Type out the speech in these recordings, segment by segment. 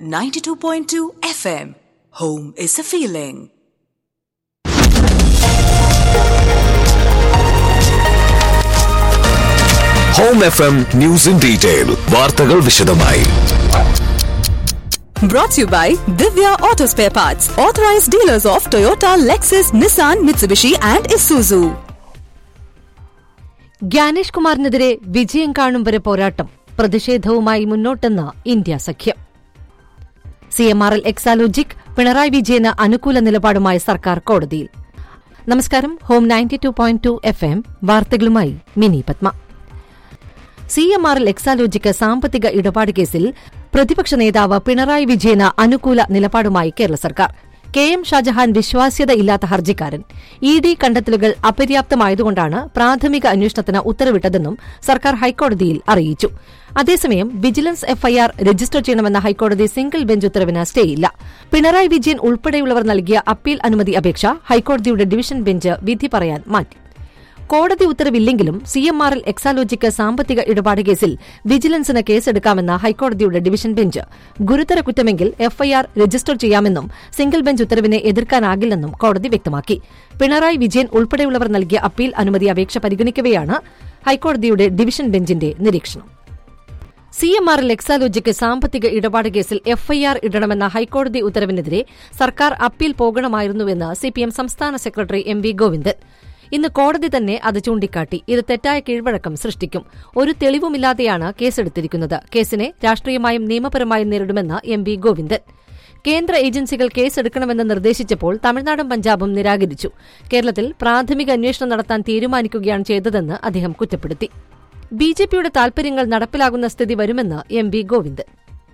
92.2 FM. Home is a feeling. Home F M news in detail വാർത്തകൾ വിശദമായി Brought to you by Divya Auto Spare Parts, authorized dealers of Toyota, Lexus, Nissan, Mitsubishi, and Isuzu. Gyanesh കുമാറിനെതിരെ വിജയം കാണും വരെ പോരാട്ടം പ്രതിഷേധവുമായി മുന്നോട്ടെന്ന് India സഖ്യം C M R L Exalogic Pinarayi വിജയന് അനുകൂല നിലപാടുമായി സർക്കാർ കോടതിയിൽ നമസ്കാരം home ninety two point two F M വാർത്തകളുമായി Mini Padma C M R L Exalogic സാമ്പത്തിക ഇടപാട് കേസിൽ പ്രതിപക്ഷ നേതാവ് പിണറായി വിജയന് അനുകൂല നിലപാടുമായി കേരള സർക്കാർ കെ എം ഷാജഹാൻ വിശ്വാസ്യതയില്ലാത്ത ഹർജിക്കാരൻ ഇ ഡി കണ്ടെത്തലുകൾ അപര്യാപ്തമായതുകൊണ്ടാണ് പ്രാഥമിക അന്വേഷണത്തിന് ഉത്തരവിട്ടതെന്നും സർക്കാർ ഹൈക്കോടതിയിൽ അറിയിച്ചു അതേസമയം വിജിലൻസ് എഫ്ഐആർ രജിസ്റ്റർ ചെയ്യണമെന്ന ഹൈക്കോടതി സിംഗിൾ ബെഞ്ച് ഉത്തരവിന് സ്റ്റേയില്ല പിണറായി വിജയൻ ഉൾപ്പെടെയുള്ളവർ നൽകിയ അപ്പീൽ അനുമതി അപേക്ഷ ഹൈക്കോടതിയുടെ ഡിവിഷൻ ബെഞ്ച് വിധി പറയാൻ മാറ്റി കോടതി ഉത്തരവില്ലെങ്കിലും C M R L Exalogic സാമ്പത്തിക ഇടപാട് കേസിൽ വിജിലൻസിന് കേസെടുക്കാമെന്ന ഹൈക്കോടതിയുടെ ഡിവിഷൻ ബെഞ്ച് ഗുരുതര കുറ്റമെങ്കിൽ എഫ്ഐആർ രജിസ്റ്റർ ചെയ്യാമെന്നും സിംഗിൾ ബെഞ്ച് ഉത്തരവിനെ എതിർക്കാനാകില്ലെന്നും കോടതി വ്യക്തമാക്കി പിണറായി വിജയൻ ഉൾപ്പെടെയുള്ളവർ നൽകിയ അപ്പീൽ അനുമതി അപേക്ഷ പരിഗണിക്കവെയാണ് ഹൈക്കോടതിയുടെ ഡിവിഷൻ ബെഞ്ചിന്റെ നിരീക്ഷണം C M R L Exalogic സാമ്പത്തിക ഇടപാട് കേസിൽ എഫ്ഐആർ ഇടണമെന്ന ഹൈക്കോടതി ഉത്തരവിനെതിരെ സർക്കാർ അപ്പീൽ പോകണമായിരുന്നുവെന്ന് സിപിഎം സംസ്ഥാന സെക്രട്ടറി എം വി ഗോവിന്ദൻ ഇന്ന് കോടതി തന്നെ അത് ചൂണ്ടിക്കാട്ടി ഇത് തെറ്റായ കീഴ്വഴക്കം സൃഷ്ടിക്കും ഒരു തെളിവുമില്ലാതെയാണ് കേസെടുത്തിരിക്കുന്നത് കേസിനെ രാഷ്ട്രീയമായും നിയമപരമായും നേരിടുമെന്ന് എം വി ഗോവിന്ദൻ കേന്ദ്ര ഏജൻസികൾ കേസെടുക്കണമെന്ന് നിർദ്ദേശിച്ചപ്പോൾ തമിഴ്നാടും പഞ്ചാബും നിരാകരിച്ചു കേരളത്തിൽ പ്രാഥമിക അന്വേഷണം നടത്താൻ തീരുമാനിക്കുകയാണ് ചെയ്തതെന്ന് അദ്ദേഹം കുറ്റപ്പെടുത്തി ബി ജെ പിയുടെ താൽപര്യങ്ങൾ നടപ്പിലാകുന്ന സ്ഥിതി വരുമെന്ന് എം വി ഗോവിന്ദൻ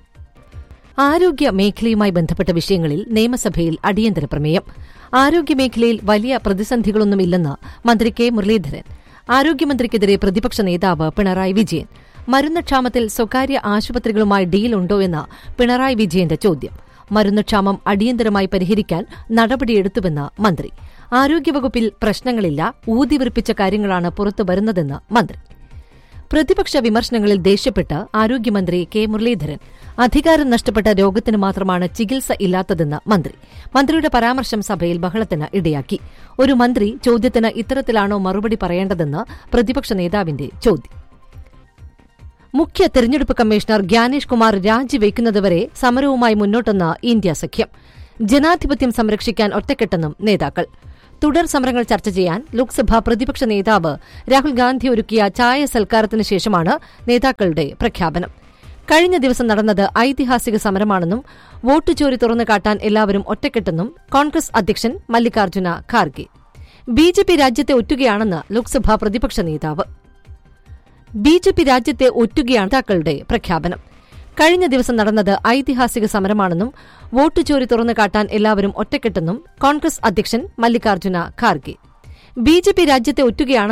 ആരോഗ്യ മേഖലയുമായി ബന്ധപ്പെട്ട വിഷയങ്ങളിൽ നിയമസഭയിൽ അടിയന്തര പ്രമേയം ആരോഗ്യമേഖലയിൽ വലിയ പ്രതിസന്ധികളൊന്നുമില്ലെന്ന് മന്ത്രി കെ മുരളീധരൻ ആരോഗ്യമന്ത്രിക്കെതിരെ പ്രതിപക്ഷ നേതാവ് പിണറായി വിജയൻ മരുന്നുക്ഷാമത്തിൽ സ്വകാര്യ ആശുപത്രികളുമായി ഡീലുണ്ടോ എന്ന പിണറായി വിജയന്റെ ചോദ്യം മരുന്നുക്ഷാമം അടിയന്തരമായി പരിഹരിക്കാൻ നടപടിയെടുത്തുവെന്ന് മന്ത്രി ആരോഗ്യവകുപ്പിൽ പ്രശ്നങ്ങളില്ല ഊതിവിറിപ്പിച്ച കാര്യങ്ങളാണ് പുറത്തുവരുന്നതെന്ന് മന്ത്രി പ്രതിപക്ഷ വിമർശനങ്ങളിൽ ദേഷ്യപ്പെട്ട് ആരോഗ്യമന്ത്രി കെ മുരളീധരൻ അധികാരം നഷ്ടപ്പെട്ട രോഗത്തിന് മാത്രമാണ് ചികിത്സ ഇല്ലാത്തതെന്ന് മന്ത്രി മന്ത്രിയുടെ പരാമർശം സഭയിൽ ബഹളത്തിന് ഇടയാക്കി ഒരു മന്ത്രി ചോദ്യത്തിന് ഇത്തരത്തിലാണോ മറുപടി പറയേണ്ടതെന്ന് പ്രതിപക്ഷ നേതാവിന്റെ ചോദ്യം മുഖ്യ തെരഞ്ഞെടുപ്പ് കമ്മീഷണർ ഗ്യാനേഷ് കുമാർ രാജിവെക്കുന്നതുവരെ സമരവുമായി മുന്നോട്ടെന്ന് ഇന്ത്യ സഖ്യം ജനാധിപത്യം സംരക്ഷിക്കാൻ ഒറ്റക്കെട്ടെന്നും നേതാക്കൾ തുടർ സമരങ്ങൾ ചർച്ച ചെയ്യാൻ ലോക്സഭാ പ്രതിപക്ഷ നേതാവ് രാഹുൽ ഗാന്ധി ഒരുക്കിയ ചായ സൽക്കാരത്തിന് ശേഷമാണ് നേതാക്കളുടെ പ്രഖ്യാപനം കഴിഞ്ഞ ദിവസം നടന്നത് ഐതിഹാസിക സമരമാണെന്നും വോട്ട് ചോരി തുറന്നു കാട്ടാൻ എല്ലാവരും ഒറ്റക്കെട്ടെന്നും കോൺഗ്രസ് അധ്യക്ഷൻ Mallikarjuna Kharge B J P രാജ്യത്തെ ഒറ്റുകയാണെന്ന് ലോക്സഭാ പ്രതിപക്ഷ നേതാവ് ബി ജെ പി രാജ്യത്തെ ഒറ്റുകയാണ് നേതാക്കളുടെ പ്രഖ്യാപനം കഴിഞ്ഞ ദിവസം നടന്നത് ഐതിഹാസിക സമരമാണെന്നും വോട്ട് ചോരി തുറന്നു കാട്ടാൻ എല്ലാവരും ഒറ്റക്കെട്ടെന്നും കോൺഗ്രസ് അധ്യക്ഷൻ Mallikarjuna Kharge B J P രാജ്യത്തെ ഒറ്റുകയാണ്